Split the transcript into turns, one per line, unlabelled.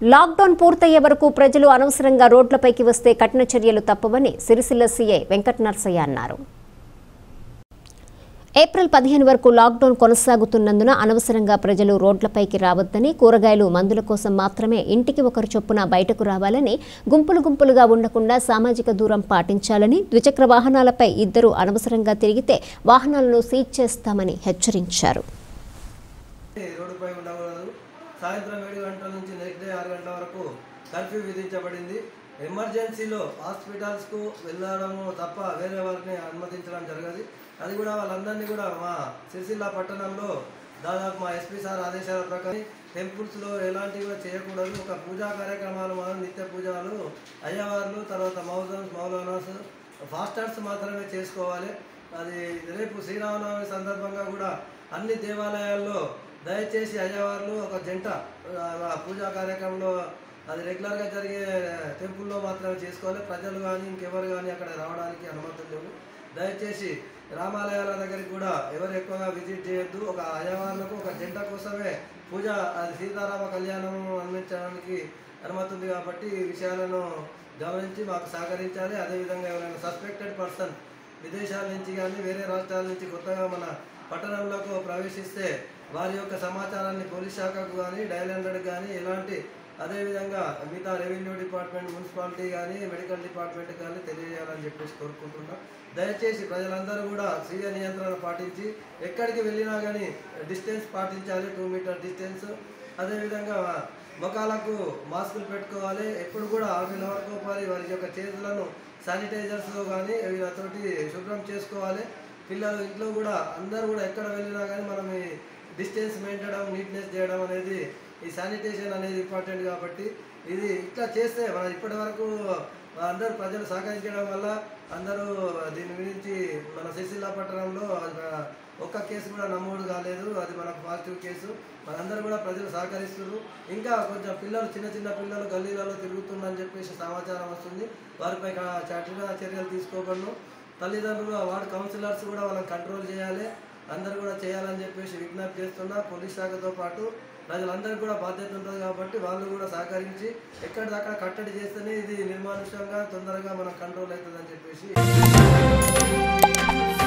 lockdown పూర్తయ్యే వరకు ప్రజలు అనవసరంగా రోడ్లపైకి వస్తే కఠిన చర్యలు తప్పవని సిరిసిల్ల సీఐ వెంకట నరసయ్య అన్నారు ఏప్రిల్ పదిహేను వరకు లాక్డౌన్ కొనసాగుతున్నందున అనవసరంగా ప్రజలు రోడ్లపైకి రావద్దని కూరగాయలు మందుల కోసం మాత్రమే ఇంటికి ఒకరు చొప్పున బయటకు రావాలని గుంపులు గుంపులుగా ఉండకుండా సామాజిక దూరం పాటించాలని ద్విచక్ర వాహనాలపై ఇద్దరు అనవసరంగా తిరిగితే వాహనాలను సీజ్ చేస్తామని హెచ్చరించారు
రోడ్డుపై ఉండకూడదు సాయంత్రం ఏడు గంటల నుంచి నెక్స్ట్ డే ఆరు గంటల వరకు కర్ఫ్యూ విధించబడింది ఎమర్జెన్సీలో హాస్పిటల్స్కు వెళ్ళడము తప్ప వేరే వారిని అనుమతించడం జరగదు అది కూడా వాళ్ళందరినీ కూడా మా సిరిసిల్ల పట్టణంలో దాదాపు మా ఎస్పీ సార్ ఆదేశాల ప్రకారం టెంపుల్స్లో ఎలాంటివి కూడా చేయకూడదు ఒక పూజా కార్యక్రమాలు మనం నిత్య పూజలు అయ్యవార్లు తర్వాత మౌజన్స్ మౌలానాస్ ఫాస్టర్స్ మాత్రమే చేసుకోవాలి అది రేపు శ్రీరామనవమి సందర్భంగా కూడా అన్ని దేవాలయాల్లో దయచేసి అయ్యవార్లు ఒక జంట ఆ, పూజా కార్యక్రమంలో అది రెగ్యులర్గా జరిగే టెంపుల్లో మాత్రమే చేసుకోవాలి ప్రజలు కానీ ఇంకెవరు కానీ అక్కడ రావడానికి అనుమతులు లేవు దయచేసి రామాలయాల దగ్గరికి కూడా ఎవరు ఎక్కువగా విజిట్ చేయొద్దు ఒక అయ్యవార్లకు ఒక జంట కోసమే పూజ అది సీతారామ కళ్యాణం అందించడానికి అనుమతి ఉంది కాబట్టి ఈ విషయాలను గమనించి మాకు సహకరించాలి అదేవిధంగా ఎవరైనా సస్పెక్టెడ్ పర్సన్ విదేశాల నుంచి కానీ వేరే రాష్ట్రాల నుంచి కొత్తగా మన పట్టణంలోకి ప్రవేశిస్తే వారి యొక్క సమాచారాన్ని పోలీస్ శాఖకు కానీ డయల్ హండ్రెడ్ కానీ ఎలాంటి అదేవిధంగా మిగతా రెవెన్యూ డిపార్ట్మెంట్ మున్సిపాలిటీ కానీ మెడికల్ డిపార్ట్మెంట్ కానీ తెలియజేయాలని చెప్పేసి కోరుకుంటున్నాం దయచేసి ప్రజలందరూ కూడా స్వీయ నియంత్రణ పాటించి ఎక్కడికి వెళ్ళినా కానీ డిస్టెన్స్ పాటించాలి టూ మీటర్ డిస్టెన్స్ అదేవిధంగా ముఖాలకు మాస్కులు పెట్టుకోవాలి ఎప్పుడు కూడా హాఫ్ అన్ అవర్కి ఒకసారి వారి యొక్క చేతులను శానిటైజర్స్తో కానీ వీళ్ళతోటి శుభ్రం చేసుకోవాలి పిల్లలు ఇంట్లో కూడా అందరూ కూడా ఎక్కడ వెళ్ళినా కానీ మనం ఈ డిస్టెన్స్ మెయింటైన్ నీట్నెస్ చేయడం అనేది ఈ శానిటేషన్ అనేది ఇంపార్టెంట్ కాబట్టి ఇది ఇట్లా చేస్తే మన ఇప్పటి వరకు అందరూ ప్రజలు సహకరించడం వల్ల అందరూ దీని గురించి మన సిరిసిల్ల పట్టణంలో ఆ, ఒక్క కేసు కూడా నమోదు కాలేదు అది మనకు పాజిటివ్ కేసు మనందరూ కూడా ప్రజలు సహకరిస్తున్నారు ఇంకా కొంచెం పిల్లలు చిన్న చిన్న పిల్లలు గల్లీలలో తిరుగుతుందని చెప్పేసి సమాచారం వస్తుంది వారిపై కా- కఠిన చర్యలు తీసుకోబడను తల్లిదండ్రులు వార్డు కౌన్సిలర్స్ కూడా వాళ్ళని కంట్రోల్ చేయాలి అందరూ కూడా చేయాలని చెప్పేసి విజ్ఞప్తి చేస్తున్నా పోలీస్ శాఖతో పాటు ప్రజలందరికీ కూడా బాధ్యత ఉంటుంది కాబట్టి వాళ్ళు కూడా సహకరించి ఎక్కడిదక్కడ కట్టడి చేస్తేనే ఇది నిర్మానుష్యంగా తొందరగా మనకు కంట్రోల్ అవుతుందని చెప్పేసి